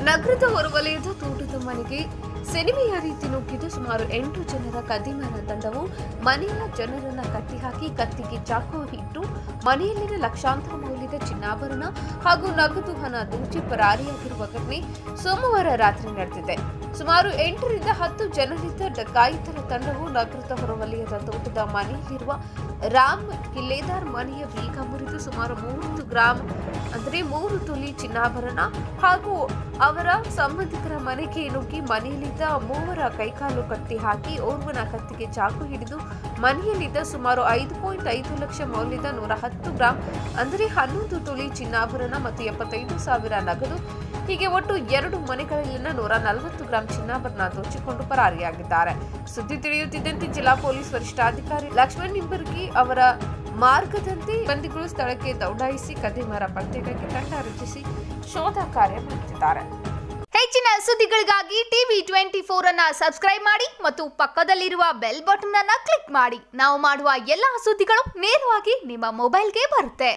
ನಗರದ ಹೊರವಲಯದ ತೋಟದ ಮನೆಗೆ ಸಿನಿಮೆಯ ರೀತಿ ನುಗ್ಗಿದ್ದು ಸುಮಾರು ಎಂಟು ಜನರ ಕದಿಮರ ತಂಡವು ಮನೆಯ ಜನರನ್ನ ಕಟ್ಟಿಹಾಕಿ ಕತ್ತಿಗೆ ಚಾಕು ಇಟ್ಟು ಮನೆಯಲ್ಲಿನ ಲಕ್ಷಾಂತರ ಮೌಲ್ಯದ ಚಿನ್ನಾಭರಣ ಹಾಗೂ ನಗದು ಹಣ ದೋಚಿ ಪರಾರಿಯಾಗಿರುವ ಘಟನೆ ಸೋಮವಾರ ರಾತ್ರಿ ನಡೆದಿದೆ ಸುಮಾರು ಎಂಟರಿಂದ ಹತ್ತು ಜನರಿದ್ದ ಡಕಾಯಿತರ ತಂಡವು ನಗರದ ಹೊರವಲಯದ ತೋಟದ ಮನೆಯಲ್ಲಿರುವ ರಾಮ್ ಕಿಲ್ಲೇದಾರ್ ಮನೆಯ ಬೀಗ ಮುರಿದು ಸುಮಾರು ಮೂವತ್ತು ಗ್ರಾಂ ಅಂದರೆ ಮೂರು ತೊಲಿ ಚಿನ್ನಾಭರಣ ಹಾಗೂ ಅವರ ಸಂಬಂಧಿಕರ ಮನೆಗೆ ನುಗ್ಗಿ ಮನೆಯಲ್ಲಿದ್ದ ಮೂವರ ಕೈಕಾಲು ಕಟ್ಟಿ ಹಾಕಿ ಓರ್ವನ ಕತ್ತಿಗೆ ಚಾಕು ಹಿಡಿದು ಮನೆಯಲ್ಲಿದ್ದ ಸುಮಾರು ಐದು ಪಾಯಿಂಟ್ ಐದು ಲಕ್ಷ ಮೌಲ್ಯದ ನೂರ ಹತ್ತು ಗ್ರಾಂ ಅಂದರೆ ಹನ್ನೊಂದು ತೊಲಿ ಚಿನ್ನಾಭರಣ ಮತ್ತು ಎಪ್ಪತ್ತೈದು ಸಾವಿರ ನಗದು ಹೀಗೆ ಒಟ್ಟು ಎರಡು ಮನೆಗಳಲ್ಲಿನ ನೂರ ನಲವತ್ತು ಗ್ರಾಂ ಚಿನ್ನಾಭರಣ ದೋಚಿಕೊಂಡು ಪರಾರಿಯಾಗಿದ್ದಾರೆ ಸುದ್ದಿ ತಿಳಿಯುತ್ತಿದ್ದಂತೆ ಜಿಲ್ಲಾ ಪೊಲೀಸ್ ವರಿಷ್ಠಾಧಿಕಾರಿ ಲಕ್ಷ್ಮಣ್ ನಿಂಬರ್ಗಿ ಅವರ ಮಾರ್ಗದಂತೆ ಬಂದಿಗಳು ಸ್ಥಳಕ್ಕೆ ದೌಡಾಯಿಸಿ ಕದಿಮರ ಪತ್ತೆಗಾಗಿ ತಂಡ ರಚಿಸಿ ಶೋಧ ಕಾರ್ಯ ಮಾಡುತ್ತಿದ್ದಾರೆ ಹೆಚ್ಚಿನ ಸುದ್ದಿಗಳಿಗಾಗಿ ಟಿವಿ ಟ್ವೆಂಟಿ ಫೋರ್ ಅನ್ನ ಸಬ್ಸ್ಕ್ರೈಬ್ ಮಾಡಿ ಮತ್ತು ಪಕ್ಕದಲ್ಲಿರುವ ಬೆಲ್ ಬಟನ್ ಅನ್ನ ಕ್ಲಿಕ್ ಮಾಡಿ ನಾವು ಮಾಡುವ ಎಲ್ಲಾ ಸುದ್ದಿಗಳು ನೇರವಾಗಿ ನಿಮ್ಮ ಮೊಬೈಲ್ಗೆ ಬರುತ್ತೆ